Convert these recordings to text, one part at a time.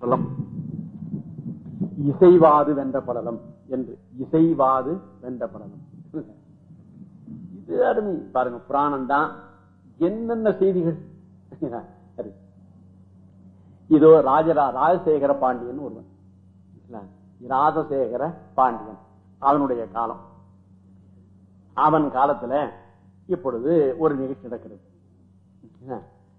படலம் இசைவாது வென்ற படலம் என்று இசைவாது வென்ற படலம் இது அருமை பாருங்க புராணம் தான் என்னென்ன செய்திகள் சரி. இதோ ராஜரா ராஜசேகர பாண்டியன் ஒருவன் இல்ல, ராஜசேகர பாண்டியன் அவனுடைய காலம் அவன் காலத்துல இப்பொழுது ஒரு நிகழ்ச்சி நடக்கிறது என்ன?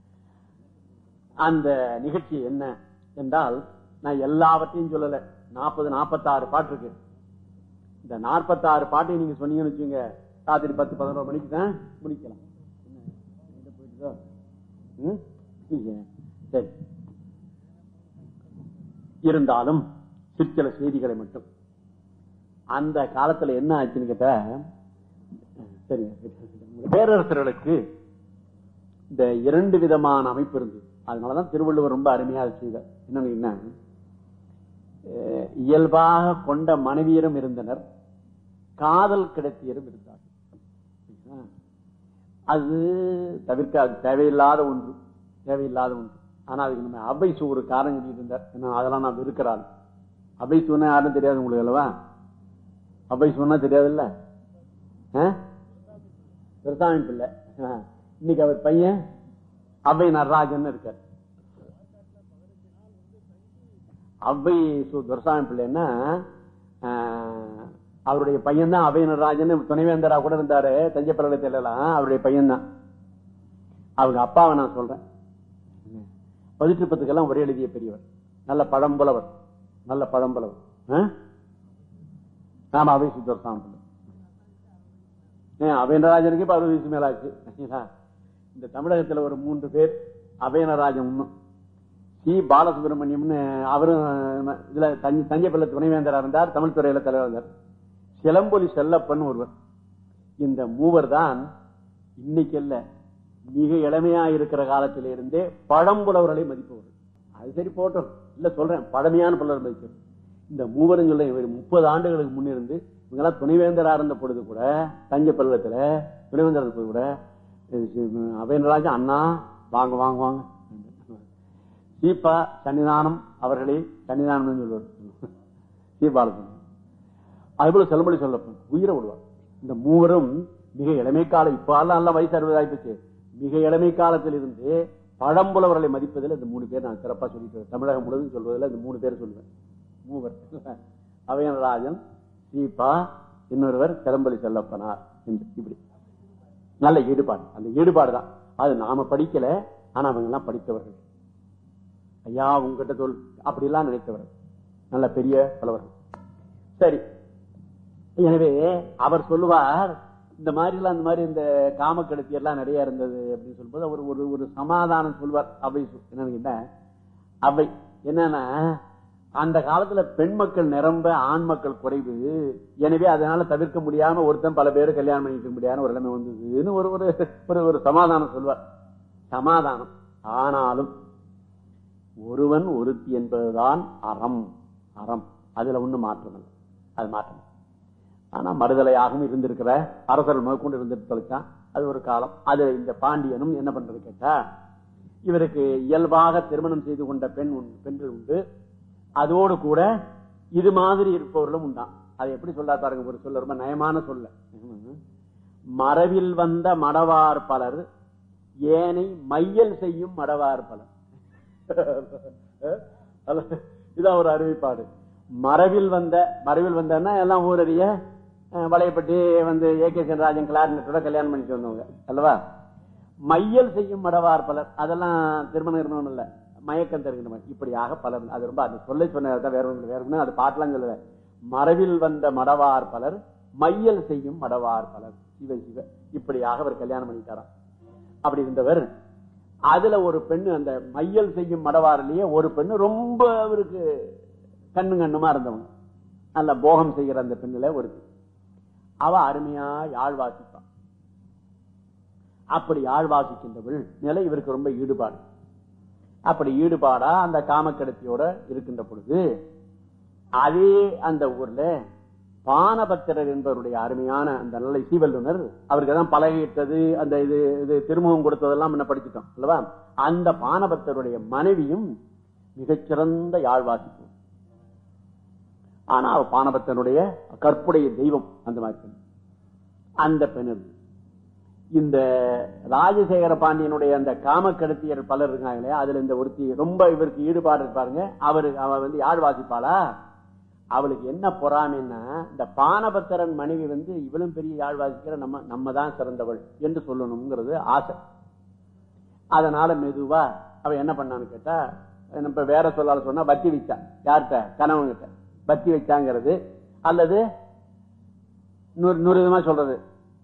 அந்த நிகழ்ச்சி என்ன என்றால் நான் எல்லாவற்றையும் சொல்லல நாற்பது நாற்பத்தாறு பாட்டு இருக்கு இந்த நாற்பத்தாறு பாட்டையும் நீங்க சொன்னீங்கன்னு வச்சுங்க ராத்திரி பத்து பதினோரு மணிக்கு தான் முடிக்கலாம் என்ன, எங்க போயிட்டுதோ? ம்? இல்ல. சரி இருந்தாலும் சிற்சில செய்திகளை மட்டும் அந்த காலத்துல என்ன ஆச்சுன்னு கேட்டா சரிங்க பேரரசர்களுக்கு இந்த இரண்டு விதமான அமைப்பு இருந்தது அதனாலதான் திருவள்ளுவர் ரொம்ப அருமையா செய்தார் என்னன்னா அஹ், இயல்பாக கொண்ட மனைவியரும் இருந்தனர் காதல் கிடத்தியரும் இருந்தார் அது தவிர்க்க அது தேவையில்லாத ஒன்று தேவையில்லாத ஒன்று ஆனா அதுக்கு நம்ம அபைசு ஒரு காரணம் சொல்லிட்டு இருந்தார் ஏன்னா அதெல்லாம் நான் இருக்கிறாள் அபைசுன்னா யாரும் தெரியாது உங்களுக்கு அல்லவா அபைசுன்னா தெரியாதுல்ல பிரசாமி பிள்ளை ஆ. இன்னைக்கு அவர் பையன் அவை நடராஜன் இருக்கார் அவை சு துரசாமி பிள்ளைன்னா ஆ, அவருடைய பையன் தான் அவை நடராஜன் துணைவேந்தரா கூட இருந்தாரு தஞ்சை பல்கலைக்கழகலாம் அவருடைய பையன் தான் அவங்க அப்பாவை நான் சொல்றேன் பதிற்றுப்பத்துக்கெல்லாம் ஒரே எழுதிய பெரியவர் நல்ல பழம்புலவர் நல்ல பழம்புலவர் ஆ? ஆமா அவை சுத்தரசாமி பிள்ளை அபயனராஜனுக்கு இப்ப அறுபது வயசு மேல ஆச்சு சரிங்களா? இந்த தமிழகத்துல ஒரு மூன்று பேர் அபயனராஜன் இன்னும் சி பாலசுப்ரமணியம்னு அவரும் அஹ், இதுல தஞ்சை தஞ்சை பள்ள துணைவேந்தரா இருந்தார் தமிழ் துறையில தலைவர் இருந்தார் சிலம்பொலி செல்லப்பன் ஒருவர் இந்த மூவர் தான் இன்னைக்கு அல்ல மிக இளமையா இருக்கிற காலத்தில இருந்தே பழம்புலவர்களை மதிப்பவர்கள் அது சரி போட்டோம் இல்ல சொல்றேன் பழமையான புலவர் மதிப்பவர் இந்த மூவரும் சொல்ல இவர் முப்பது ஆண்டுகளுக்கு முன்னிருந்து இவங்கெல்லாம் துணைவேந்தரா இருந்த பொழுது கூட தஞ்சை பல்லவத்துல துணைவேந்தரா இருந்த பொழுது கூட அபயனராஜன் அண்ணா வாங்க வாங்க வாங்க சீப்பா சன்னிதானம் அவர்களே சன்னிதானம் சொல்லுவார் சீபாலசன் அது போல செல்லமொழி சொல்லப்போம் உயிரை விடுவார் இந்த மூவரும் மிக இளமை காலம் இப்ப எல்லாம் நல்ல வயசு அறுபது ஆயிப்போச்சு மிக இளமை காலத்தில் இருந்து பழம்புலவர்களை மதிப்பதில் இந்த மூணு பேர் நான் சிறப்பா சொல்லிட்டு வரேன். தமிழகம் முழுவதும் சொல்வதில் இந்த மூணு பேர் சொல்லுவேன் மூவர் அவையனராஜன் சீபா இன்னொருவர் சிலம்பலி செல்லப்பனார் என்று இப்படி நல்ல ஈடுபாடு அந்த ஈடுபாடு தான் அது நாம படிக்கல ஆனா அவங்க எல்லாம் படித்தவர்கள் ஐயா உங்ககிட்ட சொல் அப்படிலாம் நினைத்தவர்கள் நல்ல பெரிய பலவர்கள் சரி எனவே அவர் சொல்லுவார் இந்த மாதிரி எல்லாம் இந்த மாதிரி இந்த காமக்கடத்தி எல்லாம் நிறைய இருந்தது அப்படின்னு சொல்லும்போது அவர் ஒரு ஒரு சமாதானம் சொல்வார் அவை சொ- என்னன்னு கேட்டா அவை என்னன்னா அந்த காலத்துல பெண் மக்கள் நிரம்ப ஆண் மக்கள் குறைவு எனவே அதனால தவிர்க்க முடியாம ஒருத்தன் பல பேர் கல்யாணம் பண்ணிக்க முடியாத ஒரு நிலைமை வந்ததுன்னு ஒரு ஒரு ஒரு ஒரு சமாதானம் சொல்வார் சமாதானம் ஆனாலும் ஒருவன் ஒருத்தி என்பதுதான் அறம் அறம் அதுல ஒண்ணு மாற்றம் இல்லை அது மாற்றம் இல்லை. ஆனா மறுதலையாகவும் இருந்திருக்கிற அரசர்கள் முதற்கொண்டு இருந்துட்டு தொலைச்சான் அது ஒரு காலம் அது இந்த பாண்டியனும் என்ன பண்றது கேட்டா இவருக்கு இயல்பாக திருமணம் செய்து கொண்ட பெண் உண்டு- பெண்கள் உண்டு அதோடு கூட இது மாதிரி இருப்பவர்களும் உண்டாம் அதை எப்படி சொல்லா பாருங்க ஒரு சொல்ல ரொம்ப நயமான சொல்ல மரவில் வந்த மடவார் பலர் ஏனை மையல் செய்யும் மடவார் பலர் அல்ல, இதான் ஒரு அறிவிப்பாடு மரவில் வந்த மரவில் வந்தன்னா எல்லாம் ஊரறிய அஹ், வளையப்பட்டி வந்து ஏ கே சென்ராஜன் கிளார்னட்டோட கல்யாணம் பண்ணிட்டு வந்தவங்க அல்லவா மையல் செய்யும் மடவார் பலர் அதெல்லாம் திருமணம் இருந்தவன் இல்ல மயக்கம் தருகின்றவன் இப்படியாக பலர் அது ரொம்ப அது சொல்ல சொன்னதான் வேற ஒன்று வேற ஒண்ணு அது பாட்டெல்லாம் சொல்லல மரவில் வந்த மடவார் பலர் மையல் செய்யும் மடவார் பலர் சிவ சிவ இப்படியாக அவர் கல்யாணம் பண்ணிட்டாராம் அப்படி இருந்தவர் அதுல ஒரு பெண்ணு அந்த மையல் செய்யும் மடவாரிலேயே ஒரு பெண்ணு ரொம்ப அவருக்கு கண்ணு கண்ணுமா இருந்தவங்க நல்ல போகம் செய்கிற அந்த பெண்ணுல ஒரு அவ அருமையா யாழ் வாசிப்பான் அப்படி யாழ் வாசிக்கின்றவள் நிலை இவருக்கு ரொம்ப ஈடுபாடு அப்படி ஈடுபாடா அந்த காமக்கடத்தியோட இருக்கின்ற பொழுது அதே அந்த ஊர்ல பானபத்திரர் என்பவருடைய அருமையான அந்த நல்ல இசைவல்லுனர் அவருக்கு தான் பழகிட்டது அந்த இது இது திருமுகம் கொடுத்ததெல்லாம் முன்ன படிச்சுட்டோம் அல்லவா அந்த பானபக்தருடைய மனைவியும் மிகச்சிறந்த யாழ் வாசிப்பு ஆனா அவ பானபத்தனுடைய கற்புடைய தெய்வம் அந்த மாதிரி பெண். அந்த பெண் இருந்து. இந்த ராஜசேகர பாண்டியனுடைய அந்த காமக்கடத்தியர் பலர் இருக்காங்களே அதுல இந்த ஒருத்தி ரொம்ப இவருக்கு ஈடுபாடு இருப்பாருங்க அவரு அவ வந்து யாழ் வாசிப்பாளா அவளுக்கு என்ன பொறாமைன்னா இந்த பானபத்திரன் மனைவி வந்து இவளும் பெரிய யாழ் வாசிக்கிற நம்ம நம்ம தான் சிறந்தவள் என்று சொல்லணுங்கிறது ஆசை அதனால மெதுவா அவ என்ன பண்ணான்னு கேட்டா நம்ம வேற சொல்லால சொன்னா பத்தி வச்சா யார்கிட்ட கணவன்கிட்ட பத்தி வச்சாங்கிறது அல்லது நூறு நூறு விதமா சொல்றது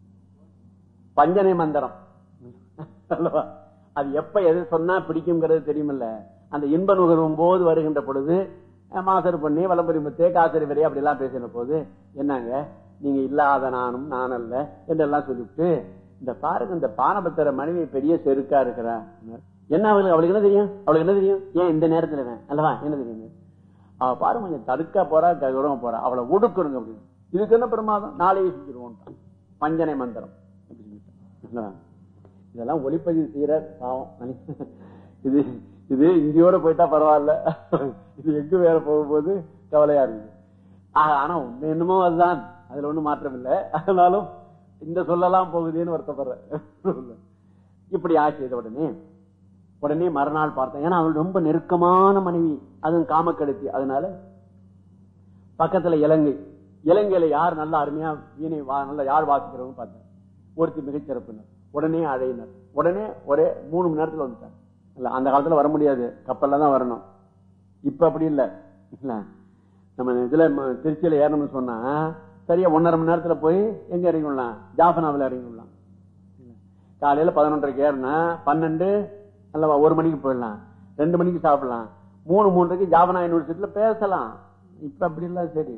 பஞ்சனை மந்திரம் அல்லவா? அது எப்ப எது சொன்னா பிடிக்குங்கிறது தெரியுமில்ல அந்த இன்ப நுகரும் போது வருகின்ற பொழுது அஹ், மாசர் பண்ணி வலம்புரி முத்தே காசரி வரையா அப்படி எல்லாம் பேசின போது என்னங்க நீங்க இல்லாத நானும் நான் அல்ல என்றெல்லாம் சொல்லிவிட்டு இந்த பாருங்க இந்த பானபத்திர மனைவி பெரிய செருக்கா இருக்கிறா என்ன அவளுக்கு அவளுக்கு என்ன தெரியும் அவளுக்கு என்ன தெரியும் ஏன் இந்த நேரத்துல வேன் அல்லவா என்ன தெரியும் அவ பாருங்க கொஞ்சம் தடுக்கா போறா கௌரவமா போறா அவளை ஒடுக்கணுங்க அப்படின்னு இதுக்கு என்ன பிரமாதம் நாளையே செஞ்சிருவோம் பஞ்சனை மந்திரம் அப்படி சொல்லிட்டான். அல்லவா? இதெல்லாம் ஒளிப்பதிவு செய்யற பாவம் இது இது இங்கேயோட போயிட்டா பரவாயில்ல இது எங்க வேற போகும்போது கவலையா இருக்குது ஆஹ், ஆனா உண்மை என்னமோ அதுதான் அதுல ஒண்ணும் மாற்றம் இல்லை ஆனாலும் இந்த சொல்லலாம் போகுதேன்னு வருத்தப்படுற இப்படி ஆச்சு இதை உடனே உடனே மறுநாள் பார்த்தேன் ஏன்னா அவள் ரொம்ப நெருக்கமான மனைவி அதுவும் காமக்கெடுத்தி அதனால பக்கத்துல இலங்கை இலங்கையில யார் நல்ல அருமையா வீணை வா- நல்ல யார் வாசிக்கிறவங்க பார்த்தேன் ஒருத்தி மிகச்சிறப்பினர் உடனே அழையினர் உடனே ஒரே மூணு மணி நேரத்துல வந்துட்டாங்க இல்ல அந்த காலத்துல வர முடியாது கப்பல்ல தான் வரணும் இப்ப அப்படி இல்ல இல்ல நம்ம இதுல ம- திருச்சியில ஏறணும்னு சொன்னா சரியா ஒன்னரை மணி நேரத்துல போய் எங்க இறங்கிடலாம் ஜாஃபனாவில் இறங்கிடலாம் காலையில பதினொன்றரைக்கு ஏறினா பன்னெண்டு அல்லவா ஒரு மணிக்கு போயிடலாம் ரெண்டு மணிக்கு சாப்பிடலாம் மூணு மூன்றரைக்கு ஜாவனா யூனிவர்சிட்டியில பேசலாம் இப்ப அப்படி இல்ல சரி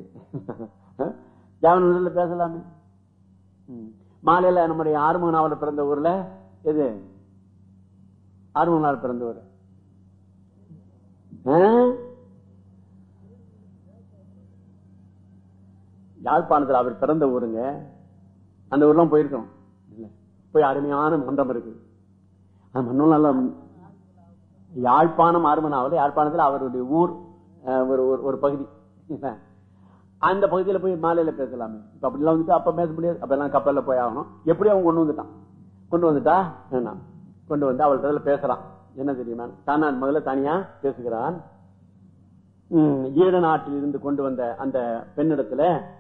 ஜாவனா யூனிவர்சிட்டியில பேசலாமே ம். மாலையில நம்முடைய ஆறுமுக நாவல பிறந்த ஊர்ல எது ஆறுமுக நாவல் பிறந்த ஊர் ஆ? யாழ்ப்பாணத்துல அவர் பிறந்த ஊருங்க அந்த ஊர்லாம் போயிருக்கோம் இல்ல போய் அருமையான மன்றம் இருக்கு அந்த மன்றம் நல்ல யாழ்ப்பாணம் ஆறுமனாவில் யாழ்ப்பாணத்துல அவருடைய ஊர் அஹ், ஒரு ஒரு- ஒரு பகுதி இல்ல? அந்த பகுதியில போய் மாலையில பேசலாமே இப்ப அப்படிலாம் வந்துட்டு அப்ப பேச முடியாது அப்ப எல்லாம் கப்பல்ல போய் ஆகணும் எப்படி அவன் கொண்டு வந்துட்டான் கொண்டு வந்துட்டா என்ன கொண்டு வந்து அவள் பதில பேசுறான் என்ன தெரியுமா தான் முதல்ல தனியா பேசுகிறான் ம், ஈழ நாட்டில் இருந்து கொண்டு வந்த அந்த பெண்ணிடத்துல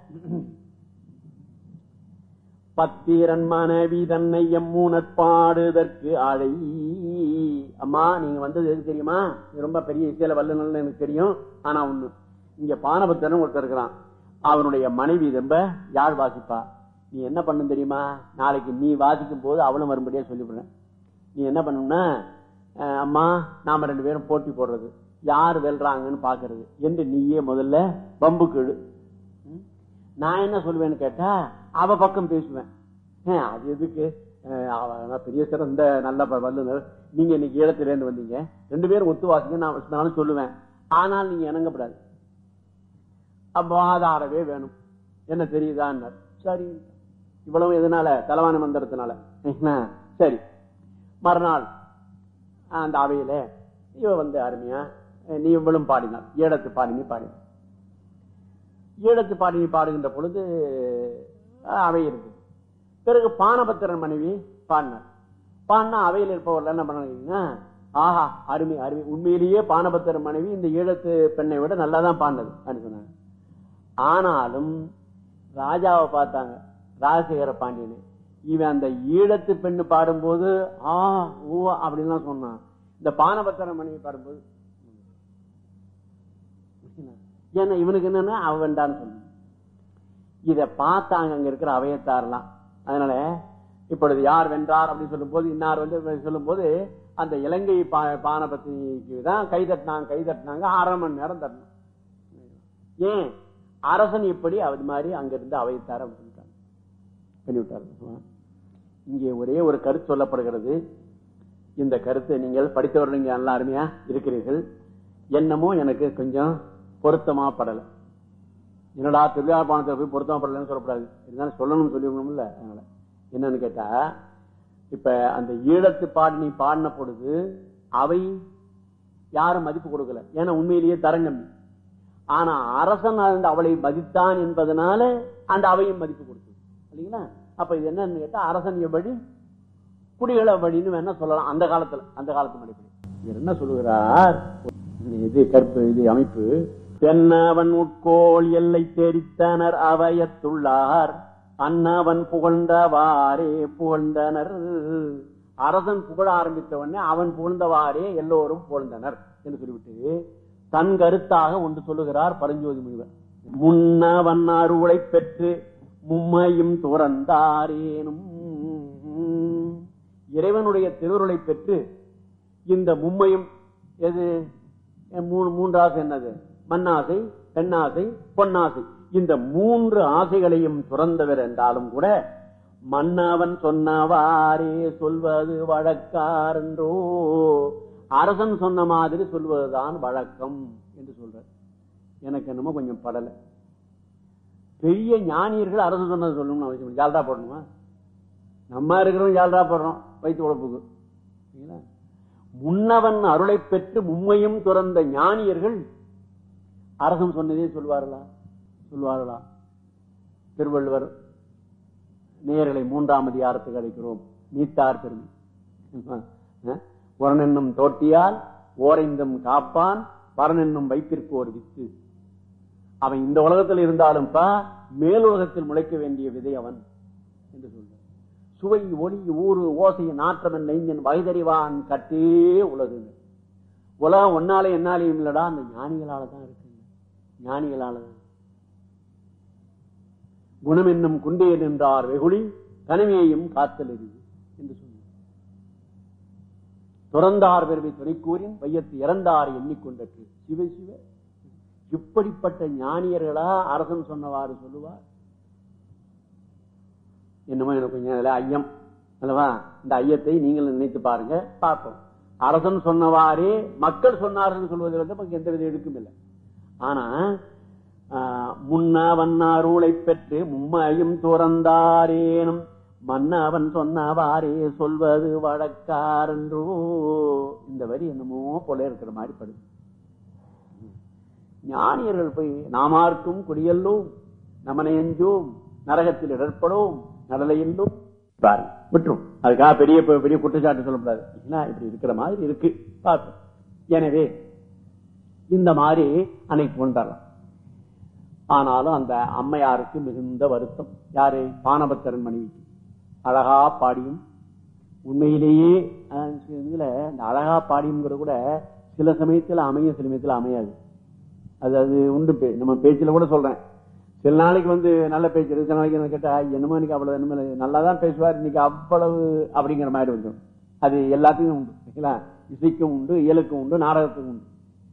பத்திரன் மனைவி தன்னை எம்மூனற்பாடுதற்கு அழை அம்மா நீங்க வந்தது எதுக்கு தெரியுமா நீ ரொம்ப பெரிய இசையில வல்லுநர்னு எனக்கு தெரியும் ஆனா ஒண்ணு இங்க பானபத்திரன் ஒருத்தர் இருக்கிறான் அவனுடைய மனைவி ரொம்ப யாழ் வாசிப்பா நீ என்ன பண்ணும் தெரியுமா நாளைக்கு நீ வாசிக்கும் போது அவளும் வரும்படியா சொல்லிவிடுறேன் நீ என்ன பண்ணணும்னா அஹ், அம்மா நாம ரெண்டு பேரும் போட்டி போடுறது யார் வெல்றாங்கன்னு பாக்குறது என்று நீயே முதல்ல பம்பு கெழு ம்? நான் என்ன சொல்லுவேன்னு கேட்டா அவ பக்கம் பேசுவேன் ஏன், அது எதுக்கு அஹ், அவ நான் பெரிய சிறந்த நல்ல ப- வல்லுனர் நீங்க இன்னைக்கு ஈழத்துல இருந்து வந்தீங்க ரெண்டு பேரும் ஒத்து வாசிங்க நான் நானும் சொல்லுவேன் ஆனால் நீங்க இணங்கப்படாது அப்போ ஆதாரவே வேணும் என்ன தெரியுதான்னு சரி இவ்வளவு எதனால தலைவான மந்திரத்தினால என்ன? சரி மறுநாள் அந்த அவையில இவ வந்து அருமையா நீ இவளும் பாடினாள் ஈழத்து பாடினி பாடினாள் ஈழத்து பாடினி பாடுகின்ற பொழுது அஹ், அவை இருக்கு பிறகு பானபத்திரன் மனைவி பாடினார் பாடினா அவையில் இருப்பவர்கள் என்ன பண்ணாங்கன்னா ஆஹா அருமை அருமை உண்மையிலேயே பானபத்திரன் மனைவி இந்த ஈழத்து பெண்ணை விட நல்லா தான் பாடினது அப்படின்னு சொன்னாங்க ஆனாலும் ராஜாவை பார்த்தாங்க ராஜசேகர பாண்டியனை இவன் அந்த ஈழத்து பெண்ணு பாடும்போது ஆ ஊ அப்படின்லாம் சொன்னான் இந்த பானபத்திர மனைவி பாடும்போது ஏன்னா இவனுக்கு என்னன்னா அவன் வேண்டான்னு சொன்னான் இத பார்த்தாங்க அங்க இருக்கிற அவையத்தாரெல்லாம் அதனால இப்பொழுது யார் வென்றார் அப்படின்னு சொல்லும் போது இன்னார் வந்து சொல்லும் போது அந்த இலங்கை பா- பானபத்திக்கு தான் கை தட்டினாங்க கை தட்டினாங்க அரை மணி நேரம் தட்டணும் ஏன் அரசன் இப்படி அது மாதிரி அங்க இருந்து அவைத்தார பண்ணிட்டாங்க பண்ணிவிட்டாரு இங்கே ஒரே ஒரு கருத்து சொல்லப்படுகிறது இந்த கருத்தை நீங்கள் படித்தவர்கள் இங்க நல்லா அருமையா இருக்கிறீர்கள் என்னமோ எனக்கு கொஞ்சம் பொருத்தமா படல என்னடா திருவிழாபானத்தை போய் பொருத்தமா படலன்னு சொல்லக்கூடாது இருந்தாலும் சொல்லணும்னு சொல்லிவிடணும்ல அதனால என்னன்னு கேட்டா இப்ப அந்த ஈழத்து பாடினி பாடின பொழுது அவை யாரும் மதிப்பு கொடுக்கல ஏன்னா உண்மையிலேயே தரங்கம்மி ஆனா அரசன் அந்த அவளை மதித்தான் என்பதனால அந்த அவையும் மதிப்பு கொடுத்தது இல்லைங்களா அப்ப இது என்னன்னு கேட்டா அரசன் வழி குடிகள வழின்னு வேணா சொல்லலாம் அந்த காலத்துல அந்த காலத்து அடிப்படை இவர் என்ன சொல்லுகிறார் இது கற்பு இது அமைப்பு தென்னவன் உட்கோள் எல்லை தெரித்தனர் அவையத்துள்ளார் அன்னவன் புகழ்ந்தவாறே புகழ்ந்தனர் அரசன் புகழ ஆரம்பித்த உடனே அவன் புகழ்ந்தவாறே எல்லோரும் புகழ்ந்தனர் என்று சொல்லிவிட்டு தன் கருத்தாக ஒன்று சொல்லுகிறார் பரஞ்சோதி முனிவர் முன்னவன் அருளை பெற்று மும்மையும் துறந்தாரேனும் இறைவனுடைய திருவுருளை பெற்று இந்த மும்மையும் எது மூணு மூன்று ஆசை என்னது மண்ணாசை பெண்ணாசை பொன்னாசை இந்த மூன்று ஆசைகளையும் துறந்தவர் என்றாலும் கூட மன்னவன் சொன்னவாறே சொல்வது வழக்கார் என்றோ அரசன் சொன்ன மாதிரி சொல்வதுதான் வழக்கம் என்று சொல்ற எனக்கு என்னமோ கொஞ்சம் படல பெரிய ஞானியர்கள் அரசு சொன்னது சொல்லணும்னு அவசியம் ஜால்ரா போடணுமா நம்ம இருக்கிறோம் ஜால்ரா போடுறோம் வயிற்று உழப்புக்கு முன்னவன் அருளை பெற்று மும்மையும் துறந்த ஞானியர்கள் அரசன் சொன்னதே சொல்வார்களா சொல்வார்களா திருவள்ளுவர் நேர்களை மூன்றாம் அதிகாரத்துக்கு அழைக்கிறோம் நீத்தார் பெருமை உரனென்னும் தோட்டியால் ஓரைந்தும் காப்பான் பரனென்னும் வைத்திற்கு ஒரு வித்து அவன் இந்த உலகத்தில் இருந்தாலும் மேல் உலகத்தில் முளைக்க வேண்டிய விதை அவன் என்று சொல்ற சுவை ஒளி ஊறு ஓசை நாற்றம் நெஞ்சன் வகைதறிவான் கட்டே உலகு உலகம் ஒன்னாலே என்னாலையும் இல்லடா அந்த ஞானிகளால தான் இருக்கு ஞானிகளால தான் குணம் என்னும் குண்டே நின்றார் வெகுளி கனவையையும் காத்தல் எரிது என்று சொன்னார் துறந்தார் பெருமை துணைக்கூறின் வையத்து இறந்தார் எண்ணிக்கொண்டற்று சிவ சிவ இப்படிப்பட்ட ஞானியர்களா அரசன் சொன்னவாறு சொல்லுவார் என்னமோ எனக்கு கொஞ்சம் அதுல ஐயம் அல்லவா இந்த ஐயத்தை நீங்கள் நினைத்து பாருங்க பார்ப்போம் அரசன் சொன்னவாறே மக்கள் சொன்னார்கள் சொல்வதில் வந்து நமக்கு எந்த வித எடுக்கும் இல்லை ஆனா முன்னவன் அருளை பெற்று மும்மையும் துறந்தாரேனும் மன்னவன் சொன்னவாறே சொல்வது வழக்காரன்றோ இந்த வரி என்னமோ போல இருக்கிற மாதிரி படுது ஞானியர்கள் போய் நாமார்க்கும் குடியல்லோம் நமனையஞ்சோம் நரகத்தில் இடர்படும் நடலையில்லும் பாருங்க விட்டுரும் அதுக்காக பெரிய பெரிய குற்றச்சாட்டு சொல்லக்கூடாது இப்படி இருக்கிற மாதிரி இருக்கு பார்ப்போம் எனவே இந்த மாதிரி அன்னைக்கு கொண்டாடலாம் ஆனாலும் அந்த அம்மையாருக்கு மிகுந்த வருத்தம் யாரு பானபத்தரன் மனைவிக்கு அழகா பாடியும் உண்மையிலேயே இதுல இந்த அழகா பாடியுங்கிற கூட சில சமயத்துல அமையும் சில சமயத்துல அமையாது அது அது உண்டு நம்ம பேச்சுல கூட சொல்றேன் சில நாளைக்கு வந்து நல்ல பேச்சு இருக்கு சில நாளைக்கு கேட்டா என்னமோ இன்னைக்கு அவ்வளவு என்னமோ நல்லா தான் பேசுவார் இன்னைக்கு அவ்வளவு அப்படிங்கிற மாதிரி வந்துடும் அது எல்லாத்தையும் உண்டு சரிங்களா இசைக்கும் உண்டு இயலுக்கும் உண்டு நாடகத்துக்கும் உண்டு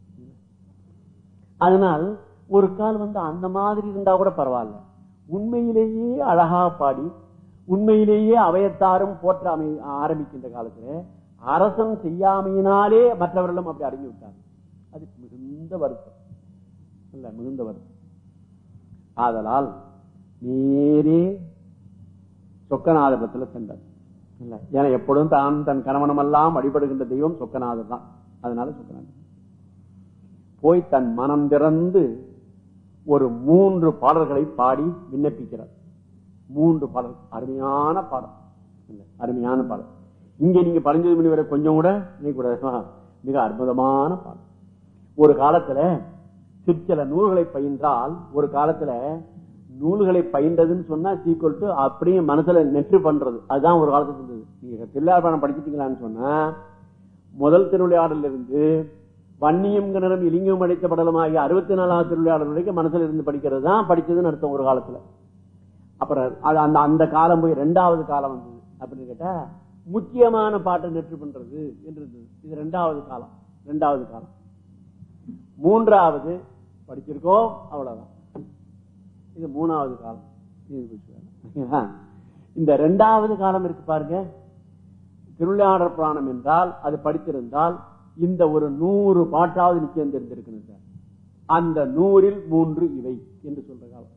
அதனால் ஒரு கால் வந்து அந்த மாதிரி இருந்தா கூட பரவாயில்ல உண்மையிலேயே அழகா பாடி உண்மையிலேயே அவையத்தாரும் போற்ற அமை ஆரம்பிக்கின்ற காலத்துல அரசன் செய்யாமையினாலே மற்றவர்களும் அப்படி அடங்கி விட்டாங்க அது மிகுந்த வருத்தம் இல்ல மிகுந்த வருத்தம் ஆதலால் நேரே சொக்கநாதபத்துல சென்றார் இல்ல ஏன்னா எப்பொழுதும் தான் தன் கணவனமெல்லாம் வழிபடுகின்ற தெய்வம் சொக்கநாதர் தான் அதனால சொக்கநாதர் போய் தன் மனம் திறந்து ஒரு மூன்று பாடல்களை பாடி விண்ணப்பிக்கிறார் மூன்று பாடல் அருமையான பாடல் அருமையான பாடல் இங்க நீங்க பரிஞ்சது மணி வரை கொஞ்சம் கூட கூட மிக அற்புதமான பாடல் ஒரு காலத்துல சிற்சில நூல்களை பயின்றால் ஒரு காலத்துல நூல்களை பயின்றதுன்னு சொன்னா சீக்குவல் டு அப்படியே மனசுல நெற்று பண்றது அதுதான் ஒரு காலத்துல இருந்தது நீங்க தில்லார்பாடம் படிச்சிட்டீங்களான்னு சொன்னா முதல் திருவிளையாடல இருந்து வன்னியம் கிணறும் இலிங்கம் அடைத்த படலம் ஆகிய அறுபத்தி நாலாவது திருவிளையாடல் வரைக்கும் மனசுல இருந்து படிக்கிறது தான் படிச்சதுன்னு அர்த்தம் ஒரு காலத்துல அப்புறம் அது அந்த அந்த காலம் போய் ரெண்டாவது காலம் வந்தது அப்படின்னு கேட்டா முக்கியமான பாட்டை நெற்று பண்றது என்று இருந்தது இது ரெண்டாவது காலம் ரெண்டாவது காலம் மூன்றாவது படிச்சிருக்கோம் அவ்வளவுதான் இது மூணாவது காலம் இந்த ரெண்டாவது காலம் இருக்கு பாருங்க திருவிளையாடற் புராணம் என்றால் அது படித்திருந்தால் இந்த ஒரு நூறு பாட்டாவது நிச்சயம் தெரிந்திருக்கணும் சார் அந்த நூறில் மூன்று இவை என்று சொல்ற காலம்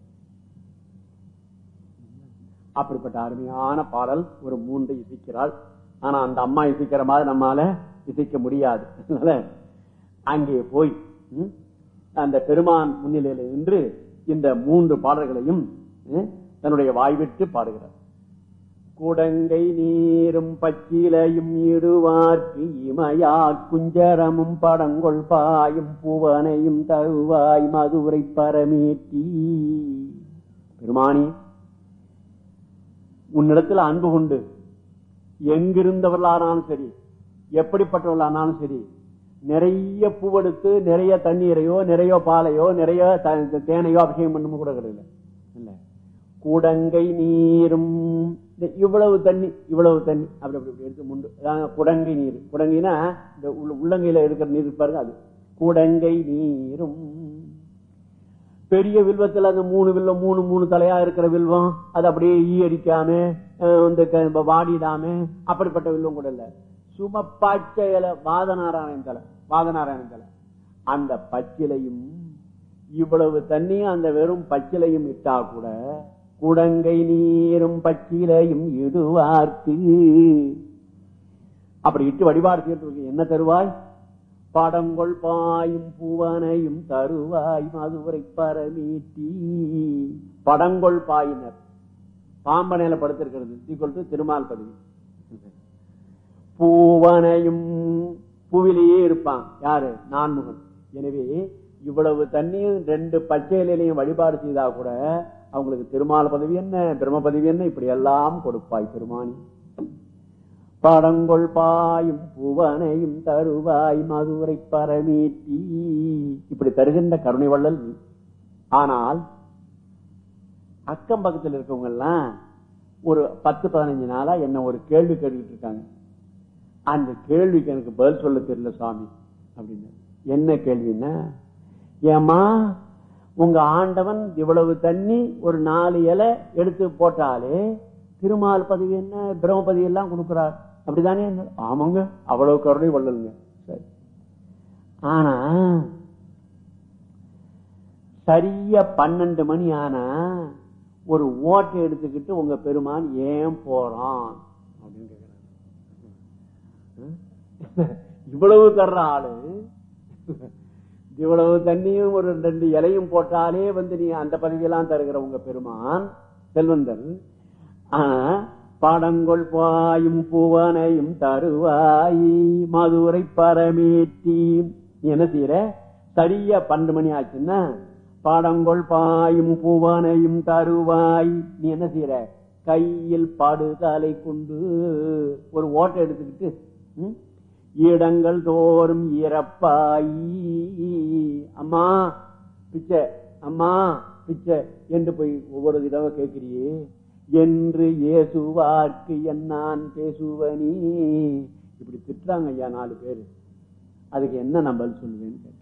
அப்படிப்பட்ட அருமையான பாடல் ஒரு மூன்று இசைக்கிறாள் ஆனா அந்த அம்மா இசைக்கிற மாதிரி நம்மால இசைக்க முடியாது அதனால அங்கே போய் ம், அந்த பெருமான் முன்னிலையில நின்று இந்த மூன்று பாடல்களையும் ம், தன்னுடைய வாய்விட்டு பாடுகிறார் குடங்கை நீரும் பச்சிலையும் இடுவார்க்கு இமயா குஞ்சரமும் படங்கொள் பாயும் பூவனையும் தருவாய் மதுரை பரமேட்டி பெருமானி உன்னிடத்தில் அன்பு கொண்டு எங்கிருந்தவர்களானாலும் சரி எப்படிப்பட்டவர்களானாலும் சரி நிறைய பூவெடுத்து நிறைய தண்ணீரையோ நிறைய பாலையோ நிறைய த- தேனையோ அபிஷேகம் பண்ணும் கூட கிடையாது இல்ல குடங்கை நீரும் இந்த இவ்வளவு தண்ணி இவ்வளவு தண்ணி அப்படி அப்படி அப்படி எடுத்து முண்டு அதான் குடங்கை நீர் குடங்கைனா இந்த உள்ள- உள்ளங்கையில இருக்கிற நீர் பாருங்க அது குடங்கை நீரும் பெரிய வில்வத்துல அந்த மூணு வில்வம் மூணு மூணு தலையா இருக்கிற வில்வம் அது அப்படியே ஈ அடிக்காம அஹ், வந்து க- வாடிடாம அப்படிப்பட்ட வில்வம் கூட இல்ல சும பச்சை இலை வாதநாராயணன் தலை வாதநாராயணன் தலை அந்த பச்சிலையும் இவ்வளவு தண்ணியும் அந்த வெறும் பச்சிலையும் இட்டா கூட குடங்கை நீரும் பச்சிலையும் இடுவார்க்கு அப்படி இட்டு வழிபாடு செய்யறதுக்கு என்ன தருவாய் படங்கொள் பாயும் பூவனையும் தருவாய் மதுரை பரமீட்டி படங்கொள் பாயினர் பாம்பனையில படுத்திருக்கிறது ஈக்குவல் டு திருமால் பதவி பூவனையும் பூவிலேயே இருப்பான் யாரு நான்முகன் எனவே இவ்வளவு தண்ணியும் ரெண்டு பச்சை இலையிலையும் வழிபாடு செய்தா கூட அவங்களுக்கு திருமால் பதவி என்ன பிரம்ம பதவி என்ன இப்படி எல்லாம் கொடுப்பாய் பெருமானி படங்கொள் பாயும் புவனையும் தருவாய் மதுரை பரமீட்டி இப்படி தருகின்ற கருணை வள்ளல் நீ ஆனால் அக்கம் பக்கத்தில் இருக்கவங்க எல்லாம் ஒரு பத்து பதினஞ்சு நாளா என்ன ஒரு கேள்வி கேட்டுக்கிட்டு இருக்காங்க அந்த கேள்விக்கு எனக்கு பதில் சொல்ல தெரியல சுவாமி அப்படின்னு என்ன கேள்வின்னா ஏமா உங்க ஆண்டவன் இவ்வளவு தண்ணி ஒரு நாலு இலை எடுத்து போட்டாலே திருமால் பதவி என்ன பிரம்ம பதவி எல்லாம் கொடுக்கிறார் அப்படிதானே ஆமாங்க அவ்வளவு கருணை வள்ளலுங்க சரி ஆனா சரியா பன்னெண்டு மணி ஆனா ஒரு ஓட்டை எடுத்துக்கிட்டு உங்க பெருமான் ஏன் போறான் அப்படின்னு கேக்குறாங்க இவ்வளவு தர்ற ஆளு இவ்வளவு தண்ணியும் ஒரு ரெண்டு இலையும் போட்டாலே வந்து நீ அந்த பதவியெல்லாம் தருகிற உங்க பெருமான் செல்வந்தன் ஆனா படங்கொள் பாயும் பூவனையும் தருவாய் மதுரை பரமேற்றி நீ என்ன செய்யற சரியா பன்னெண்டு மணி ஆச்சுன்னா படங்கொள் பாயும் பூவனையும் தருவாய் நீ என்ன செய்யற கையில் படுதலை கொண்டு ஒரு ஓட்டை எடுத்துக்கிட்டு ம், இடங்கள் தோறும் இறப்பாயி அம்மா பிச்சை அம்மா பிச்சை என்று போய் ஒவ்வொரு தடவை கேட்கிறியே என்று இயேசுவார்க்கு என்னான் பேசுவனி இப்படி திட்டுறாங்க ஐயா நாலு பேரு அதுக்கு என்ன நான் பதில் சொல்லுவேன்னு கேட்டேன்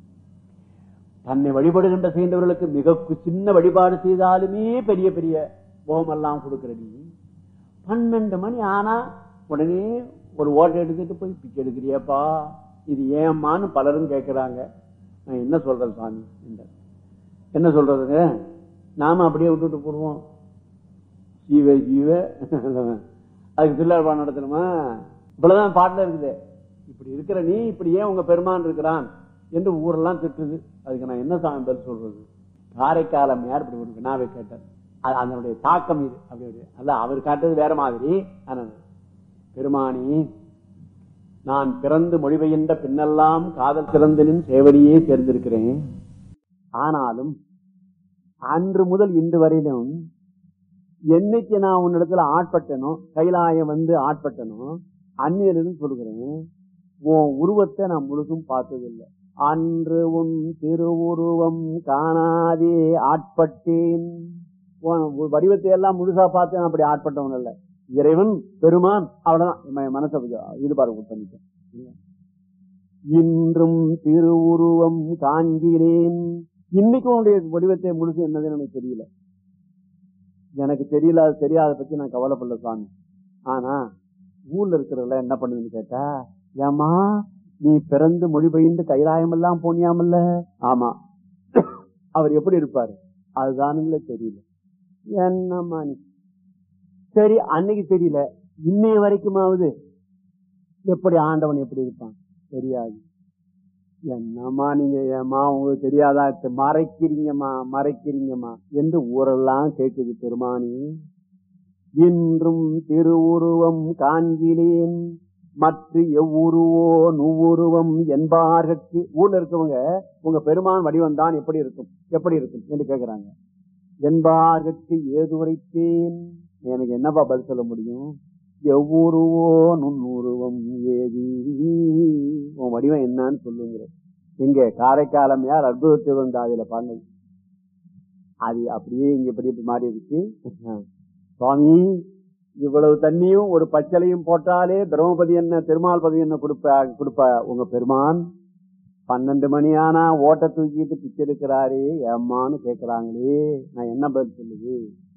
தன்னை வழிபடுகின்ற செய்தவர்களுக்கு மிக கு- சின்ன வழிபாடு செய்தாலுமே பெரிய பெரிய போகமெல்லாம் கொடுக்கிற நீ பன்னெண்டு மணி ஆனா உடனே ஒரு ஓட்டை எடுத்துட்டு போய் பிச்சை எடுக்கிறியப்பா இது ஏம்மான்னு பலரும் கேட்கிறாங்க நான் என்ன சொல்றது சாமி என்றார். என்ன சொல்றதுங்க நாம அப்படியே விட்டுட்டு போடுவோம் ஜீவ ஜீவ அதுக்கு திருவிழா நடத்தணுமா இவ்வளவுதான் பாட்டுல இருக்குது இப்படி இருக்கிற நீ இப்படி ஏன் உங்க பெருமான் இருக்கிறான் என்று ஊரெல்லாம் திட்டுது அதுக்கு நான் என்ன சாமி பதில் சொல்றது காரைக்காலம் யார் இப்படி ஒரு வினாவை கேட்டார் அது அதனுடைய தாக்கம் இது அப்படி ஒரு- அல்ல அவர் காட்டுறது வேற மாதிரி ஆனா பெருமானி நான் பிறந்து மொழிபெயர்ந்த பின்னெல்லாம் காதல் சிறந்தனின் சேவடியே சேர்ந்திருக்கிறேன் ஆனாலும் அன்று முதல் இன்று வரையிலும் என்னைக்கு நான் உன்னிடத்துல ஆட்பட்டனோ கைலாயம் வந்து ஆட்பட்டனோ அந்நியரிடம் சொல்கிறேன் உன் உருவத்தை நான் முழுசும் பார்த்ததில்லை அன்று உன் திருவுருவம் காணாதே ஆட்பட்டேன் உன் வடிவத்தை எல்லாம் முழுசா பார்த்து நான் அப்படி ஆட்பட்டவன் இல்ல இறைவன் பெருமான் அவ்வளவுதான் என் மனசை கொஞ்சம் ஈடுபாடு கொடுத்தேன் இன்றும் திருவுருவம் காண்கிறேன் இன்னைக்கு உன்னுடைய வடிவத்தை முழுசு என்னதுன்னு எனக்கு தெரியல எனக்கு தெரியல அது தெரியாத பத்தி நான் கவலைப்படல சுவாமி ஆனா ஊர்ல இருக்கிறவங்கள என்ன பண்ணுதுன்னு கேட்டா ஏமா நீ பிறந்து மொழி பெயர்ந்து கைலாயம் எல்லாம் போனியாமல்ல ஆமா அவர் எப்படி இருப்பாரு அதுதானுங்களே தெரியல என்னம்மா நீ சரி அன்னைக்கு தெரியல இன்னைய வரைக்குமாவது எப்படி ஆண்டவன் எப்படி இருப்பான் தெரியாது என்னம்மா நீங்க ஏமா உங்களுக்கு தெரியாதா இது மறைக்கிறீங்கம்மா மறைக்கிறீங்கம்மா என்று ஊரெல்லாம் கேட்குது பெருமானி இன்றும் திருவுருவம் காண்கிறேன் மற்ற எவ்வுருவோ நுவ்வுருவம் என்பார்கட்கு ஊர்ல இருக்கவங்க உங்க பெருமான் வடிவம் தான் எப்படி இருக்கும் எப்படி இருக்கும் என்று கேக்குறாங்க என்பார்கட்கு ஏது உரைத்தேன் எனக்கு என்னப்பா பதில் சொல்ல முடியும் எவ்வுருவோ நுண்ணுருவம் ஏது உன் வடிவம் என்னன்னு சொல்லுங்கிற இங்க காரைக்காலம் யார் அற்புதத்தை வந்த அதுல பாருங்க அது அப்படியே இங்க இப்படி இப்படி மாறி இருக்கு சுவாமி இவ்வளவு தண்ணியும் ஒரு பச்சளையும் போட்டாலே பிரம்மபதி என்ன திருமால் பதி என்ன கொடுப்ப கொடுப்ப உங்க பெருமான் பன்னெண்டு மணி ஆனா ஓட்ட தூக்கிட்டு பிச்சை எடுக்கிறாரே ஏம்மான்னு கேக்குறாங்களே நான் என்ன பதில் சொல்லுது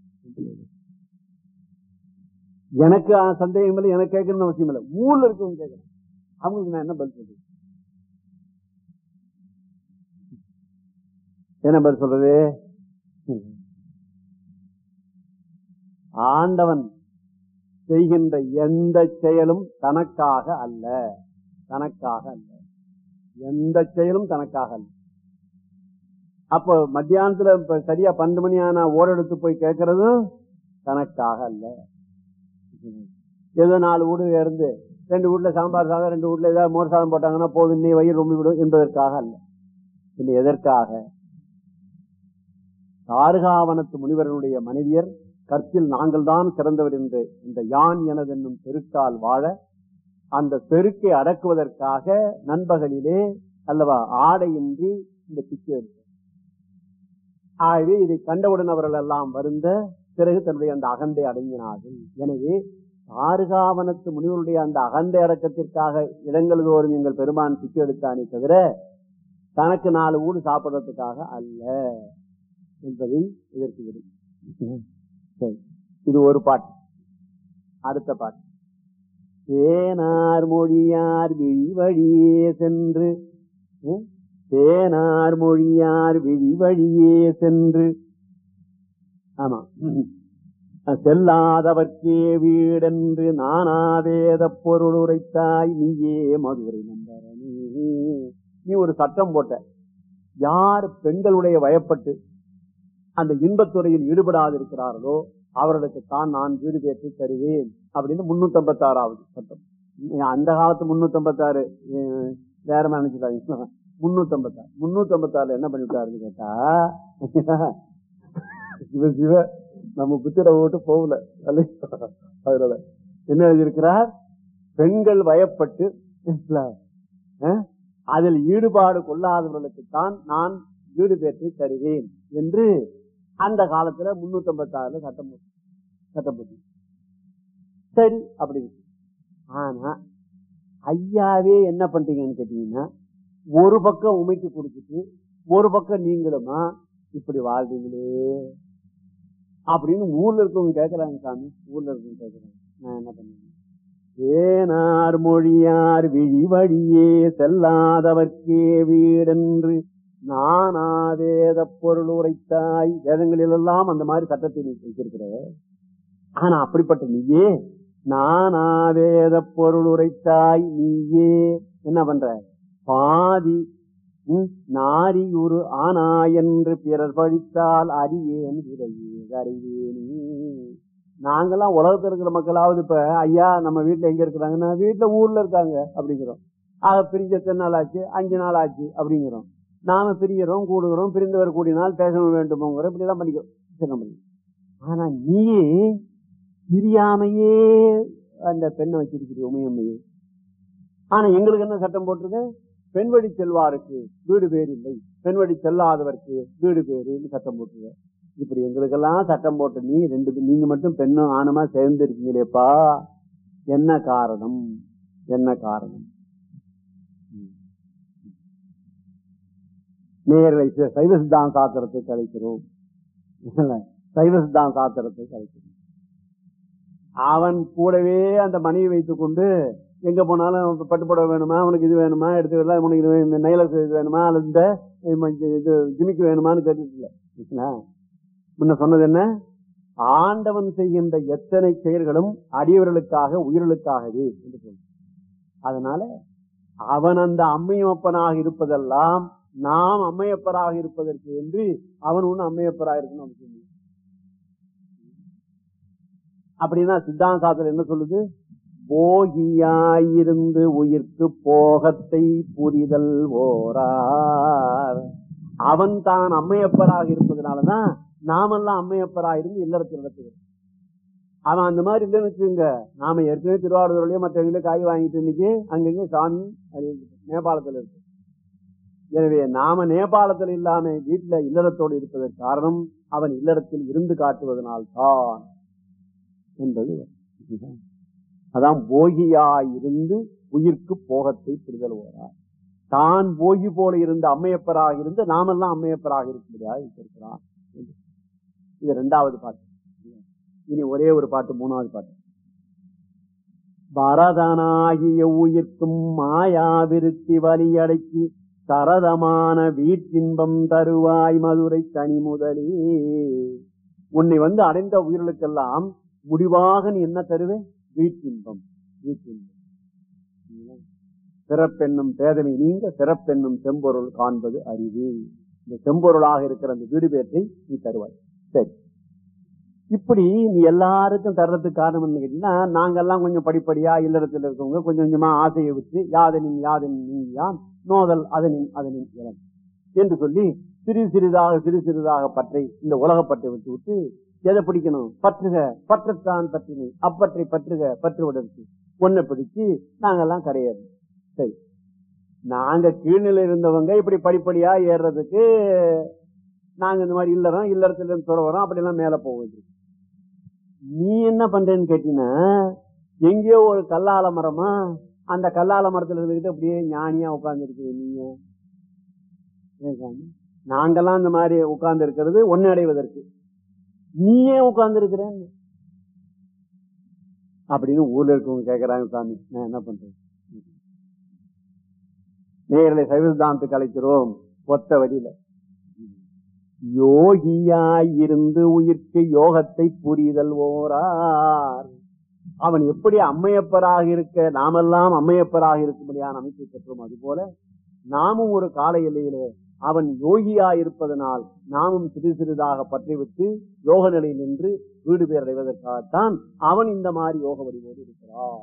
எனக்கு ஆ, சந்தேகம் இல்லை எனக்கு கேட்கணும்னு அவசியம் இல்லை ஊர்ல இருக்கவங்க கேட்கறேன் அவங்களுக்கு நான் என்ன பதில் சொல்றது என்ன பதில் சொல்றது ஆண்டவன் செய்கின்ற எந்த செயலும் தனக்காக அல்ல தனக்காக அல்ல எந்த செயலும் தனக்காக அல்ல அப்போ மத்தியானத்துல இப்ப சரியா பன்னெண்டு மணி ஆனா ஓரெடுத்து போய் கேட்கறதும் தனக்காக அல்ல ஏதோ நாலு வீடு இருந்து ரெண்டு வீட்டுல சாம்பார் சாதம் ரெண்டு வீட்டுல ஏதாவது மோர் சாதம் போட்டாங்கன்னா போதும் இன்னை வயிறு ரொம்ப விடும் என்பதற்காக அல்ல இது எதற்காக தாருகாவனத்து முனிவர்களுடைய மனைவியர் கற்பில் நாங்கள் தான் சிறந்தவர் என்று இந்த யான் எனதென்னும் பெருக்கால் வாழ அந்த பெருக்கை அடக்குவதற்காக நண்பகலிலே அல்லவா ஆடையின்றி இந்த பிச்சை எடுத்தார். ஆகவே இதை கண்டவுடன் அவர்கள் எல்லாம் வருந்த பிறகு தன்னுடைய அந்த அகந்தை அடங்கினார்கள் எனவே ஆறுகாவனத்து முனிவருடைய அந்த அகந்தை அடக்கத்திற்காக இடங்கள் தோறும் எங்கள் பெருமான் பிச்சை எடுத்தானே தவிர தனக்கு நாலு ஊடு சாப்பிடுறதுக்காக அல்ல என்பதை இதற்கு விடு சரி இது ஒரு பாட்டு அடுத்த பாட்டு தேனார் மொழியார் விழி வழியே சென்று ம்? தேனார் மொழியார் விழி வழியே சென்று ஆமா செல்லாதவர்க்கே வீடென்று நானாவேத பொருள் உரைத்தாய் நீயே மதுரை நம்பரணி நீ ஒரு சட்டம் போட்ட யார் பெண்களுடைய வயப்பட்டு அந்த இன்பத்துறையில் ஈடுபடாது இருக்கிறார்களோ அவர்களுக்கு தான் நான் வீடு பேற்றி தருவேன் அப்படின்னு முன்னூத்தி ஐம்பத்தி ஆறாவது சட்டம் அந்த காலத்து முன்னூத்தி ஐம்பத்தி ஆறு வேற நினைச்சுட்டாங்க முன்னூத்தி ஐம்பத்தி ஆறு முன்னூத்தி ஐம்பத்தி ஆறுல என்ன பண்ணிவிட்டாருன்னு கேட்டா சிவ சிவ நம்ம புத்திர ஓட்டு போகல அதனால என்ன எழுதியிருக்கிறார் பெண்கள் வயப்பட்டு அஹ், அதில் ஈடுபாடு கொள்ளாதவர்களுக்கு தான் நான் வீடு பெற்று தருவேன் என்று அந்த காலத்துல முன்னூத்தி ஐம்பத்தி ஆறுல சட்டம் போட்டு சட்டம் போட்டு சரி அப்படி இருக்கு ஆனா ஐயாவே என்ன பண்றீங்கன்னு கேட்டீங்கன்னா ஒரு பக்கம் உமைக்கு கொடுத்துட்டு ஒரு பக்கம் நீங்களுமா இப்படி வாழ்றீங்களே அப்படின்னு ஊர்ல இருக்கவங்க கேக்குறாங்க சாமி ஊர்ல இருக்கவங்க கேக்குறாங்க நான் என்ன பண்ணுவேன் ஏனார் மொழியார் விழி வழியே செல்லாதவர்க்கே வீடென்று நானா வேத பொருள் உரைத்தாய் வேதங்களில் எல்லாம் அந்த மாதிரி சட்டத்தை நீ வச்சிருக்கிற ஆனா அப்படிப்பட்ட நீயே நானா வேத பொருள் உரைத்தாய் நீயே என்ன பண்ற பாதி ம், நாரி ஒரு ஆனா என்று பிறர் பழித்தால் அறியேன் விரையே அறிவேனே நாங்கெல்லாம் உலகத்துல இருக்கிற மக்களாவது இப்ப ஐயா நம்ம வீட்டுல எங்க இருக்கிறாங்கன்னா வீட்டுல ஊர்ல இருக்காங்க அப்படிங்கிறோம் ஆக பிரிஞ்ச எத்தனை நாள் ஆச்சு அஞ்சு நாள் ஆச்சு அப்படிங்கிறோம் நாம பிரிகிறோம் கூடுகிறோம் பிரிந்தவர் கூடினால் பேச வேண்டுமோங்கிற இப்படி எல்லாம் பண்ணிக்கிறோம் சரி, நம்ம பண்ணிக்கிறோம். ஆனா நீயே பிரியாமையே அந்த பெண்ணை வச்சிருக்கிற உமையம்மையே ஆனா எங்களுக்கு என்ன சட்டம் போட்டிருக்கு பெண் வழி செல்வாருக்கு வீடு பேர் இல்லை பெண் வழி செல்லாதவருக்கு வீடு பேருன்னு சட்டம் போட்டிருக்க இப்படி எங்களுக்கெல்லாம் சட்டம் போட்ட நீ ரெண்டு பேர் நீங்க மட்டும் பெண்ணும் ஆணுமா சேர்ந்து இருக்கீங்களேப்பா என்ன காரணம் என்ன காரணம் ம். நேரலை ச- சைவ சித்தாந்த சாத்திரத்தை கழிக்கிறோம் இல்ல, சைவ சித்தாந்த சாத்திரத்தை கழிக்கிறோம் அவன் கூடவே அந்த மணியை வைத்துக் கொண்டு எங்க போனாலும் பட்டுப்புடவை வேணுமா உனக்கு இது வேணுமா எடுத்து வரலாம் உனக்கு இது வே- நைலஸ் இது வேணுமா அல்லது இந்த இந்த இது ஜிமிக்கு வேணுமான்னு கேட்டுட்டு இல்ல சரிங்களா? முன்ன சொன்னது என்ன ஆண்டவன் செய்கின்ற எத்தனை செயல்களும் அடியவர்களுக்காக உயிர்களுக்காகவே என்று சொல்லும் அதனால அவன் அந்த அம்மையப்பனாக இருப்பதெல்லாம் நாம் அம்மையப்பராக இருப்பதற்கு என்று அவன் ஒண்ணு அம்மையப்பராக இருக்கணும் அவசியம் இல்லை. அப்படின்னா சித்தாந்த சாஸ்திரம் என்ன சொல்லுது போகியாயிருந்து உயிர்க்கு போகத்தை புரிதல் ஓரார் அவன் தான் அம்மையப்பராக இருப்பதனாலதான் நாமெல்லாம் அம்மையப்பராக இருந்து இல்லறத்தில் நடத்துகிறோம் அவன் அந்த மாதிரி இல்லைன்னு வச்சுங்க நாம ஏற்கனவே திருவாரூர்லயோ மற்ற இடங்களோ காய் வாங்கிட்டு இன்னைக்கு அங்கங்க சாமி அது நேபாளத்துல இருக்கு எனவே நாம நேபாளத்தில் இல்லாம வீட்டுல இல்லறத்தோடு இருப்பதற்கு காரணம் அவன் இல்லறத்தில் இருந்து காட்டுவதனால் தான் என்பது அதான் போகியாயிருந்து உயிர்க்கு போகத்தை புரிதல் ஓரார் தான் போகி போல இருந்த அம்மையப்பராக இருந்து நாமெல்லாம் அம்மையப்பராக இருக்கும்படியாக இருக்கிறான் இது இரண்டாவது பாட்டு இனி ஒரே ஒரு பாட்டு மூணாவது பாட்டு பரதனாகிய உயிர்க்கும் மாயாவிருத்தி வலியடக்கி சரதமான வீட்டின்பம் தருவாய் மதுரை தனி முதலே உன்னை வந்து அடைந்த உயிர்களுக்கெல்லாம் முடிவாக நீ என்ன தருவே வீட்டின்பம் வீட்டின்பம் சிறப்பென்னும் பேதமை நீங்க சிறப்பென்னும் செம்பொருள் காண்பது அறிவு இந்த செம்பொருளாக இருக்கிற அந்த வீடு பேற்றை நீ தருவாய் சரி இப்படி நீ எல்லாருக்கும் தர்றதுக்கு காரணம் என்ன கேட்டீங்கன்னா நாங்கெல்லாம் கொஞ்சம் படிப்படியா இல்லறத்தில் இருக்கவங்க கொஞ்சம் கொஞ்சமா ஆசையை விட்டு யாதனின் யாதனின் நீங்கியான் நோதல் அதனின் அதனின் இளம் என்று சொல்லி சிறு சிறிதாக சிறு சிறிதாக பற்றை இந்த உலகப்பற்றை விட்டு விட்டு எதை பிடிக்கணும் பற்றுக பற்றத்தான் பற்றினை அப்பற்றை பற்றுக பற்று உடற்கு ஒன்னை பிடிச்சு நாங்கெல்லாம் கரையேறணும் சரி நாங்க கீழ்நிலை இருந்தவங்க இப்படி படிப்படியா ஏறுறதுக்கு நாங்க இந்த மாதிரி இல்லறோம் இல்லறத்துல இருந்து தொடரோம் அப்படி எல்லாம் மேல போகுது நீ என்ன பண்றேன்னு கேட்டீங்கன்னா எங்கேயோ ஒரு கல்லால மரமா அந்த கல்லால மரத்துல இருந்துகிட்டு அப்படியே ஞானியா உட்கார்ந்து இருக்குது நீங்க ஏன் சாமி? நாங்கெல்லாம் இந்த மாதிரி உட்கார்ந்து இருக்கிறது ஒன்னு அடைவதற்கு நீ ஏன் உட்கார்ந்து இருக்கிறேன் அப்படின்னு ஊர்ல இருக்கவங்க கேக்குறாங்க சாமி நான் என்ன பண்றேன் நேர்களை சைவசித்தாந்தத்துக்கு அழைக்கிறோம் ஒத்த வழியில யோகியாயிருந்து உயிர்க்கு யோகத்தை புரிதல் ஓரார் அவன் எப்படி அம்மையப்பராக இருக்க நாமெல்லாம் அம்மையப்பராக இருக்கும்படியான அமைப்பை பெற்றோம் அது போல நாமும் ஒரு கால எல்லையிலே அவன் யோகியா இருப்பதனால் நாமும் சிறு சிறிதாக பற்றி விட்டு யோக நிலையில் நின்று வீடு பேர் அடைவதற்காகத்தான் அவன் இந்த மாதிரி யோக வடிவோடு இருக்கிறான்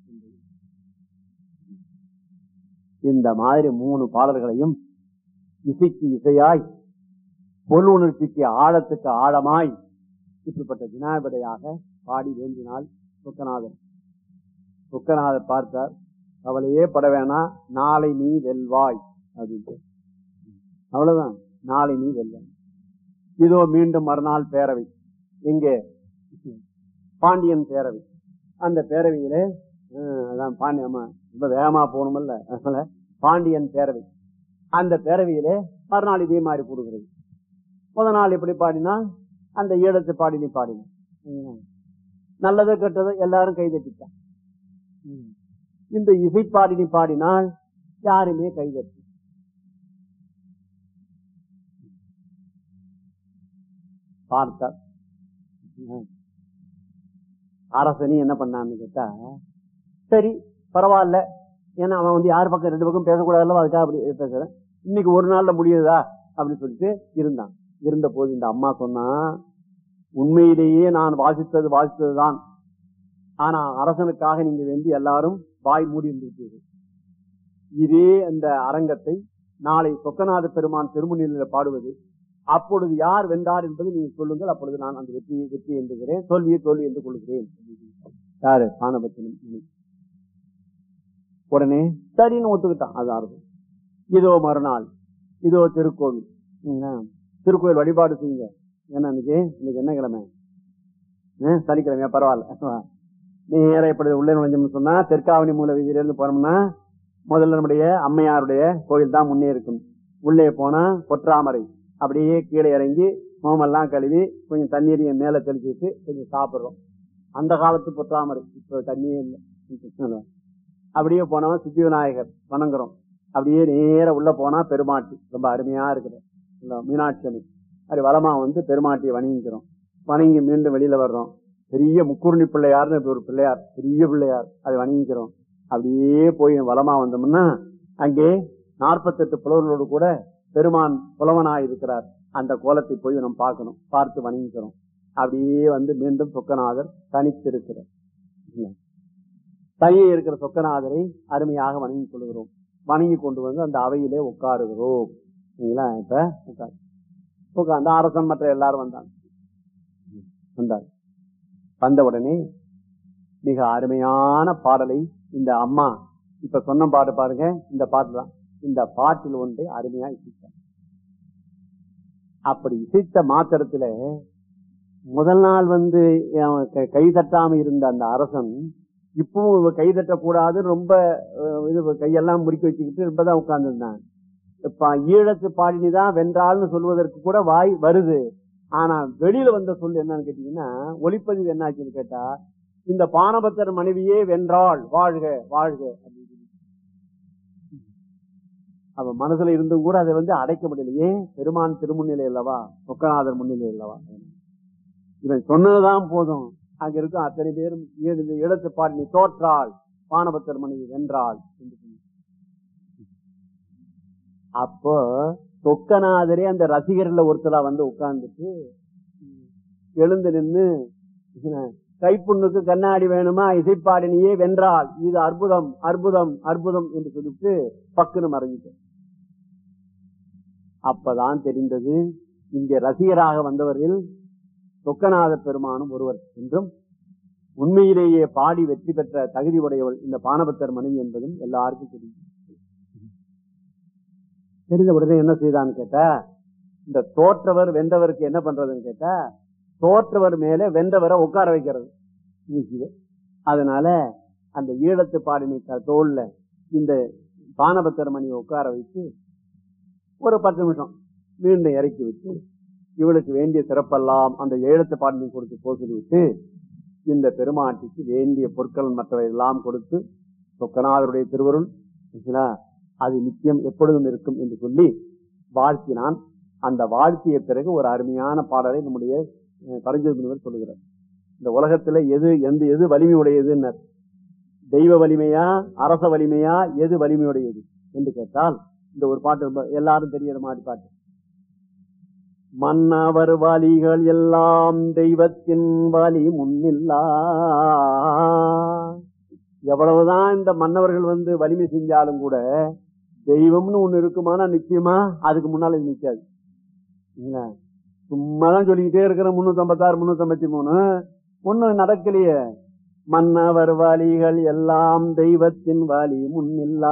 இந்த மாதிரி மூணு பாடல்களையும் இசைக்கு இசையாய் பொருள் உணர்ச்சிக்கு ஆழத்துக்கு ஆழமாய் இப்படிப்பட்ட வினாவிடையாக பாடி வேண்டினால் சொக்கநாதர் சொக்கநாதர் பார்த்தார் கவலையே பட வேணாம் நாளை நீ வெல்வாய் அப்படின்ட்டு அவ்வளவுதான் நாளை நீ வெல்வாய் இதோ மீண்டும் மறுநாள் பேரவை எங்கே பாண்டியன் பேரவை அந்த பேரவையிலே அஹ், அதான் பாண்டிய அம்மா ரொம்ப வேகமா போகணுமல்ல அதனால பாண்டியன் பேரவை அந்த பேரவையிலே மறுநாள் இதே மாதிரி போடுகிறது முத நாள் எப்படி பாடினா அந்த ஈழத்து பாடி நீ பாடின நல்லதோ கெட்டதோ எல்லாரும் கைதட்டிட்டான் ம். இந்த இசைப்பாடி நீ பாடினால் யாருமே கைதட்டி பார்த்தார் ம். அரசனி என்ன பண்ணான்னு கேட்டா சரி பரவாயில்ல ஏன்னா அவன் வந்து யார் பக்கம் ரெண்டு பக்கம் பேசக்கூடாதுல்ல அதுக்காக அப்படி பேசுறேன் இன்னைக்கு ஒரு நாள்ல முடியுதா அப்படின்னு சொல்லிட்டு இருந்தான் இருந்த போது இந்த அம்மா சொன்னா உண்மையிலேயே நான் வாசித்தது வாசித்ததுதான் ஆனா அரசனுக்காக நீங்க வேண்டி எல்லாரும் வாய் மூடி இருந்திருப்பீர்கள் இதே அந்த அரங்கத்தை நாளை சொக்கநாத பெருமான் திருமணியில பாடுவது அப்பொழுது யார் வென்றார் என்பதை நீங்க சொல்லுங்கள் அப்பொழுது நான் அந்த வெற்றியை வெற்றி என்கிறேன் தோல்வியை தோல்வி என்று கொள்கிறேன் யாரு ஆனபத்தினம் முனி. உடனே சரின்னு ஒத்துக்கிட்டான் அது அர்த்தம் இதோ மறுநாள் இதோ திருக்கோவில் என்ன? திருக்கோவில் வழிபாடு செய்யுங்க ஏன்னா இன்னைக்கு இன்னைக்கு என்ன கிழமை ஆ, சனிக்கிழமையா பரவாயில்ல நேரம் இப்படி உள்ளே நுழைஞ்சோம்னு சொன்னா தெற்காவணி மூல வீதியில இருந்து போனோம்னா முதல்ல நம்முடைய அம்மையாருடைய கோயில் தான் முன்னே இருக்கும் உள்ளே போனா பொற்றாமரை அப்படியே கீழே இறங்கி மோமெல்லாம் கழுவி கொஞ்சம் தண்ணீரையும் மேல தெளிச்சுட்டு கொஞ்சம் சாப்பிடுறோம் அந்த காலத்து பொற்றாமரை இப்ப தண்ணியே இல்லை அப்படியே போனவன் சித்தி விநாயகர் வணங்குறோம் அப்படியே நேர உள்ள போனா பெருமாட்டி ரொம்ப அருமையா இருக்குது இந்த மீனாட்சி அம்மி அப்படி வளமா வந்து பெருமாட்டியை வணங்கிக்கிறோம் வணங்கி மீண்டும் வெளியில வர்றோம் பெரிய முக்குருணி பிள்ளையார்னு இப்ப ஒரு பிள்ளையார் பெரிய பிள்ளையார் அதை வணங்கிக்கிறோம் அப்படியே போய் வலமா வந்தோம்னா அங்கே நாற்பத்தெட்டு புலவர்களோடு கூட பெருமான் புலவனாய் இருக்கிறார் அந்த கோலத்தை போய் நம்ம பார்க்கணும் பார்த்து வணங்கிக்கிறோம் அப்படியே வந்து மீண்டும் சொக்கநாதர் தனித்திருக்கிறார் தனியே இருக்கிற சொக்கநாதரை அருமையாக வணங்கி கொள்கிறோம் வணங்கி கொண்டு வந்து அந்த அவையிலே உட்காருகிறோம் சரிங்களா இப்ப உட்கார் உட்கார்ந்து அரசன் மற்ற எல்லாரும் வந்தாங்க வந்தார் வந்த உடனே மிக அருமையான பாடலை இந்த அம்மா இப்ப சொன்ன பாட்டு பாருங்க இந்த பாட்டு தான் இந்த பாட்டில் ஒன்றை அருமையா இசைத்தார் அப்படி இசைத்த மாத்திரத்துல முதல் நாள் வந்து அவன் க- கை தட்டாம இருந்த அந்த அரசன் இப்பவும் இவ கை தட்டக்கூடாது ரொம்ப அஹ், இது கையெல்லாம் முறுக்கி வச்சுக்கிட்டு ரொம்பதான் உட்கார்ந்துருந்தான் இப்ப ஈழத்து பாடினிதான் வென்றாள்னு சொல்வதற்கு கூட வாய் வருது ஆனா வெளியில வந்த சொல் என்னன்னு கேட்டீங்கன்னா ஒளிப்பதிவு என்னாச்சுன்னு கேட்டா இந்த பானபத்தர் மனைவியே வென்றாள் வாழ்க வாழ்க அப்படின்னு சொல்லி. அவன் மனசுல இருந்தும் கூட அதை வந்து அடைக்க முடியல ஏன் பெருமான் திருமுன்னிலை அல்லவா சொக்கநாதர் முன்னிலை அல்லவா இவன் சொன்னதுதான் போதும் அங்க இருக்கும் அத்தனை பேரும் ஈடு- இந்த இடத்து பாடினி தோற்றாள் பானபத்தர் மனைவி வென்றாள் என்று சொல்லி. அப்போ சொக்கநாதரே அந்த ரசிகர்ல ஒருத்தரா வந்து உட்கார்ந்துட்டு எழுந்து நின்னு கைப்புண்ணுக்கு கண்ணாடி வேணுமா இசைப்பாடினியே வென்றாள் இது அற்புதம் அற்புதம் அற்புதம் என்று சொல்லிட்டு பக்குன்னு மறைஞ்சிட்டு அப்பதான் தெரிந்தது இங்கே ரசிகராக வந்தவர்கள் சொக்கநாத பெருமானும் ஒருவர் என்றும் உண்மையிலேயே பாடி வெற்றி பெற்ற தகுதி உடையவள் இந்த பானபத்தர் மனைவி என்பதும் எல்லாருக்கும் தெரியும் தெரிந்த உடனே என்ன செய்தான்னு கேட்டா இந்த தோற்றவர் வென்றவருக்கு என்ன பண்றதுன்னு கேட்டா தோற்றவர் மேல வென்றவரை உட்கார வைக்கிறது இது. அதனால அந்த ஈழத்து பாடினி க- தோல்ல இந்த பானபத்தர் மணியை உட்கார வைத்து ஒரு பத்து நிமிஷம் மீண்டும் இறக்கி விட்டு இவளுக்கு வேண்டிய சிறப்பெல்லாம் அந்த ஈழத்து பாடினி கொடுத்து போக சொல்லிவிட்டு இந்த பெருமாட்டிக்கு வேண்டிய பொருட்கள் மற்றவை எல்லாம் கொடுத்து சொக்கநாதருடைய திருவருள் சரிங்களா? அது நிச்சயம் எப்பொழுதும் இருக்கும் என்று சொல்லி வாழ்த்தினான் அந்த வாழ்த்திய பிறகு ஒரு அருமையான பாடலை நம்முடைய அஹ், பரஞ்சோதி முனிவர் சொல்லுகிறார் இந்த உலகத்துல எது எந்த எது வலிமை உடையதுன்னு தெய்வ வலிமையா அரச வலிமையா எது வலிமையுடையது என்று கேட்டால் இந்த ஒரு பாட்டு ரொம்ப எல்லாரும் தெரியற மாதிரி பாட்டு மன்னவர் வலிகள் எல்லாம் தெய்வத்தின் வலி முன்னில்லா எவ்வளவுதான் இந்த மன்னவர்கள் வந்து வலிமை செஞ்சாலும் கூட தெய்வம்னு ஒண்ணு இருக்குமானா நிச்சயமா அதுக்கு முன்னால இது நிக்காது இல்ல சும்மாதான் சொல்லிக்கிட்டே இருக்கிற முன்னூத்தி ஐம்பத்தாறு முன்னூத்தி ஐம்பத்தி மூணு ஒண்ணும் நடக்கலையே மன்னவர் வலிகள் எல்லாம் தெய்வத்தின் வலி முன்னில்லா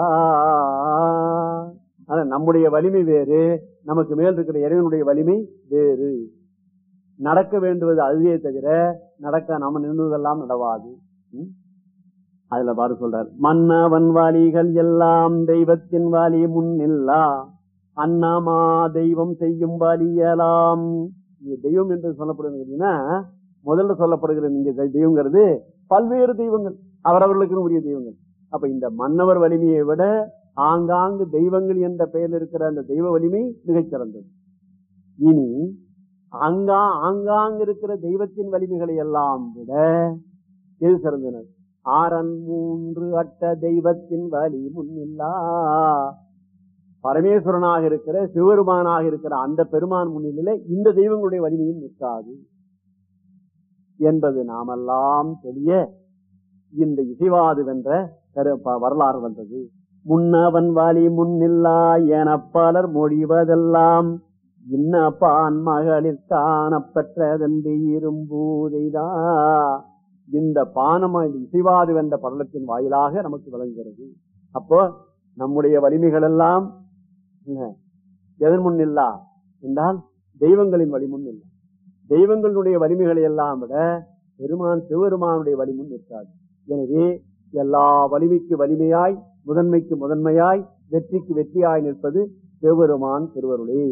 ஆனா நம்முடைய வலிமை வேறு நமக்கு மேல் இருக்கிற இறைவனுடைய வலிமை வேறு நடக்க வேண்டுவது அதுவே தவிர நடக்க நம்ம நின்றதெல்லாம் நடவாது ம்? அதுல பாரு சொல்றார் மன்னவன் வாலிகள் எல்லாம் தெய்வத்தின் வாலி முன்னில்லா அன்னமா தெய்வம் செய்யும் வாலியலாம் இங்க தெய்வம் என்று சொல்லப்படுவது கேட்டீங்கன்னா முதல்ல சொல்லப்படுகிற நீங்க தெ- தெய்வங்கிறது பல்வேறு தெய்வங்கள் அவரவர்களுக்கு உரிய தெய்வங்கள் அப்ப இந்த மன்னவர் வலிமையை விட ஆங்காங்கு தெய்வங்கள் என்ற பெயர் இருக்கிற அந்த தெய்வ வலிமை மிகச் சிறந்தது இனி அங்கா ஆங்காங்கு இருக்கிற தெய்வத்தின் வலிமைகளை எல்லாம் விட எது சிறந்தனர் ஆரன் மூன்று அட்ட தெய்வத்தின் வலி முன்னில்லா பரமேஸ்வரனாக இருக்கிற சிவபெருமானாக இருக்கிற அந்த பெருமான் முன்னிலையில இந்த தெய்வங்களுடைய வலிமையும் நிற்காது என்பது நாமெல்லாம் தெரிய இந்த இசைவாது வென்ற கரு- ப- வரலாறு வந்தது முன்னவன் வாலி முன்னில்லா என பலர் மொழிவதெல்லாம் இன்ன பான் மகளிர் காணப்பெற்றதென்று இரும்பூதைதா இந்த பானம் இசைவாது வென்ற படலத்தின் வாயிலாக நமக்கு விளங்குகிறது அப்போ நம்முடைய வலிமைகள் எல்லாம் என்ன, எதன் முன்னில்லா என்றால் தெய்வங்களின் வழிமுன் இல்லை தெய்வங்களுடைய வலிமைகளை எல்லாம் விட பெருமான் சிவபெருமானுடைய வலிமுன் நிற்காது எனவே எல்லா வலிமைக்கு வலிமையாய் முதன்மைக்கு முதன்மையாய் வெற்றிக்கு வெற்றியாய் நிற்பது சிவபெருமான் திருவருளே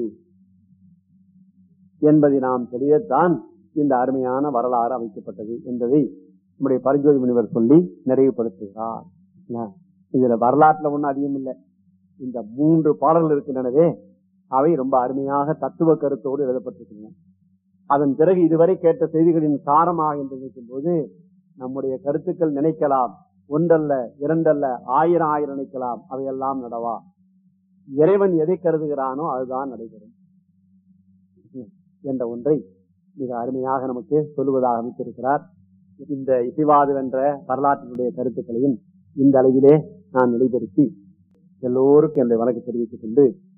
என்பதை நாம் தெரியத்தான் இந்த அருமையான வரலாறு அமைக்கப்பட்டது என்பதை நம்முடைய பரிஞ்சோதி முனிவர் சொல்லி நிறைவுபடுத்துகிறார் என்ன? இதுல வரலாற்றுல ஒண்ணும் அதிகம் இல்லை இந்த மூன்று பாடல்கள் இருக்கின்றனவே அவை ரொம்ப அருமையாக தத்துவ கருத்தோடு எழுதப்பட்டிருக்கின்றன அதன் பிறகு இதுவரை கேட்ட செய்திகளின் சாரமாக என்று நினைக்கும் போது நம்முடைய கருத்துக்கள் நினைக்கலாம் ஒன்றல்ல இரண்டல்ல ஆயிரம் ஆயிரம் நினைக்கலாம் அவையெல்லாம் நடவா இறைவன் எதை கருதுகிறானோ அதுதான் நடைபெறும் என்ற ஒன்றை மிக அருமையாக நமக்கு சொல்லுவதாக அமைத்திருக்கிறார் இந்த இசைவாது என்ற வரலாற்றினுடைய கருத்துக்களையும் இந்த அளவிலே நான் நிலைப்படுத்தி எல்லோருக்கும் என்னுடைய வணக்கம் தெரிவித்துக் கொண்டு